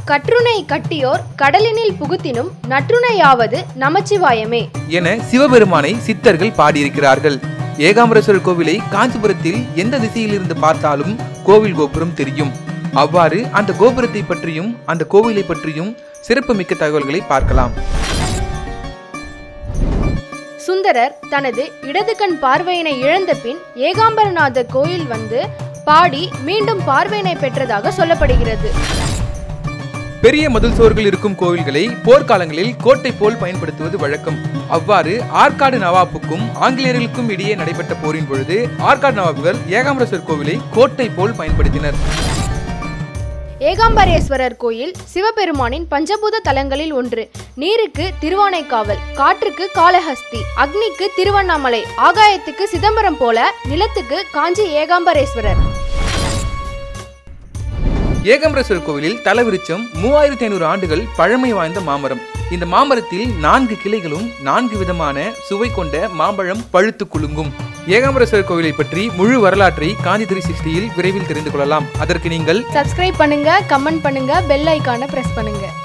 கற்றுணை கட்டியோர் கடலினில் புகுத்தினும் நற்றுணையாவது நமச்சிவாயமே என சிவபெருமானை சித்தர்கள் பாடியிருக்கிறார்கள் ஏகாம்பரேஸ்வரர் கோவிலை காஞ்சிபுரத்தில் எந்த திசையிலிருந்து பார்த்தாலும் கோவில் கோபுரம் தெரியும் அவ்வாறு அந்த கோபுரத்தை பற்றியும் அந்த கோவிலை பற்றியும் சிறப்புமிக்க தகவல்களை பார்க்கலாம் சுந்தரர் தனது இடது கண் பார்வையினை இழந்த பின் ஏகாம்பரநாதர் கோயில் வந்து பாடி மீண்டும் பார்வையினை பெற்றதாக சொல்லப்படுகிறது பெரிய மதில் சுவர்கள் இருக்கும் கோவில்களை போர்க்காலங்களில் கோட்டை போல் பயன்படுத்துவது வழக்கம் அவ்வாறு ஆற்காடு நவாப்புக்கும் ஆங்கிலேயர்களுக்கும் இடையே நடைபெற்ற போரின் பொழுது ஆற்காடு நவாப்புகள் ஏகாம்பரேஸ்வரர் கோவிலை கோட்டை போல் பயன்படுத்தினர் ஏகாம்பரேஸ்வரர் கோயில் சிவபெருமானின் பஞ்சபூத தலங்களில் ஒன்று நீருக்கு திருவானைக்காவல் காற்றுக்கு காளஹஸ்தி அக்னிக்கு திருவண்ணாமலை ஆகாயத்துக்கு சிதம்பரம் போல நிலத்துக்கு காஞ்சி ஏகாம்பரேஸ்வரர் ஏகாம்பரேஸ்வரர் கோவிலில் தலவிருச்சம் மூவாயிரத்தி ஐநூறு ஆண்டுகள் பழமை வாய்ந்த மாமரம் இந்த மாமரத்தில் நான்கு கிளைகளும் நான்கு விதமான சுவை கொண்ட மாம்பழம் பழுத்து குலுங்கும் ஏகாம்பரேஸ்வரர் கோவிலை பற்றி முழு வரலாற்றை காஞ்சி த்ரீ சிக்ஸ்டியில் விரைவில் தெரிந்து கொள்ளலாம் அதற்கு நீங்கள் சப்ஸ்கிரைப் பண்ணுங்க கமெண்ட் பண்ணுங்க பெல் ஐக்கானை பிரஸ் பண்ணுங்க